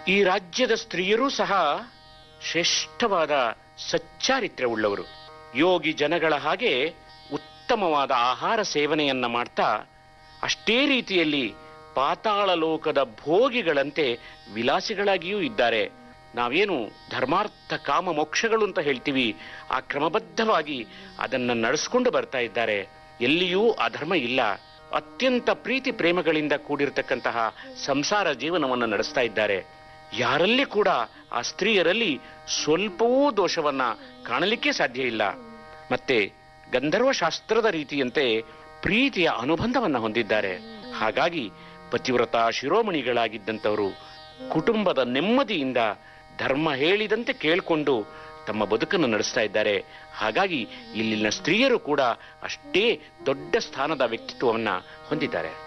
ಈ ರಾಜ್ಯದ ಸ್ತ್ರೀಯರೂ ಸಹ ಶ್ರೇಷ್ಠವಾದ ಸಚ್ಚಾರಿತ್ರ್ಯವುಳ್ಳವರು ಯೋಗಿ ಜನಗಳ ಹಾಗೆ ಉತ್ತಮವಾದ ಆಹಾರ ಸೇವನೆಯನ್ನ ಮಾಡ್ತಾ ಅಷ್ಟೇ ರೀತಿಯಲ್ಲಿ ಪಾತಾಳ ಲೋಕದ ಭೋಗಿಗಳಂತೆ ವಿಲಾಸಿಗಳಾಗಿಯೂ ಇದ್ದಾರೆ ನಾವೇನು ಧರ್ಮಾರ್ಥ ಕಾಮ ಮೋಕ್ಷಗಳು ಅಂತ ಹೇಳ್ತೀವಿ ಆ ಕ್ರಮಬದ್ಧವಾಗಿ ಅದನ್ನ ನಡೆಸ್ಕೊಂಡು ಬರ್ತಾ ಇದ್ದಾರೆ ಎಲ್ಲಿಯೂ ಅಧರ್ಮ ಇಲ್ಲ ಅತ್ಯಂತ ಪ್ರೀತಿ ಪ್ರೇಮಗಳಿಂದ ಕೂಡಿರತಕ್ಕಂತಹ ಸಂಸಾರ ಜೀವನವನ್ನು ನಡೆಸ್ತಾ ಇದ್ದಾರೆ ಯಾರಲ್ಲಿ ಕೂಡ ಆ ಸ್ತ್ರೀಯರಲ್ಲಿ ಸ್ವಲ್ಪವೂ ದೋಷವನ್ನ ಕಾಣಲಿಕ್ಕೆ ಸಾಧ್ಯ ಇಲ್ಲ ಮತ್ತೆ ಗಂಧರ್ವ ಶಾಸ್ತ್ರದ ರೀತಿಯಂತೆ ಪ್ರೀತಿಯ ಅನುಬಂಧವನ್ನ ಹೊಂದಿದ್ದಾರೆ ಹಾಗಾಗಿ ಪತಿವ್ರತ ಶಿರೋಮಣಿಗಳಾಗಿದ್ದಂಥವರು ಕುಟುಂಬದ ನೆಮ್ಮದಿಯಿಂದ ಧರ್ಮ ಹೇಳಿದಂತೆ ಕೇಳಿಕೊಂಡು ತಮ್ಮ ಬದುಕನ್ನು ನಡೆಸ್ತಾ ಇದ್ದಾರೆ ಹಾಗಾಗಿ ಇಲ್ಲಿನ ಸ್ತ್ರೀಯರು ಕೂಡ ಅಷ್ಟೇ ದೊಡ್ಡ ಸ್ಥಾನದ ವ್ಯಕ್ತಿತ್ವವನ್ನ ಹೊಂದಿದ್ದಾರೆ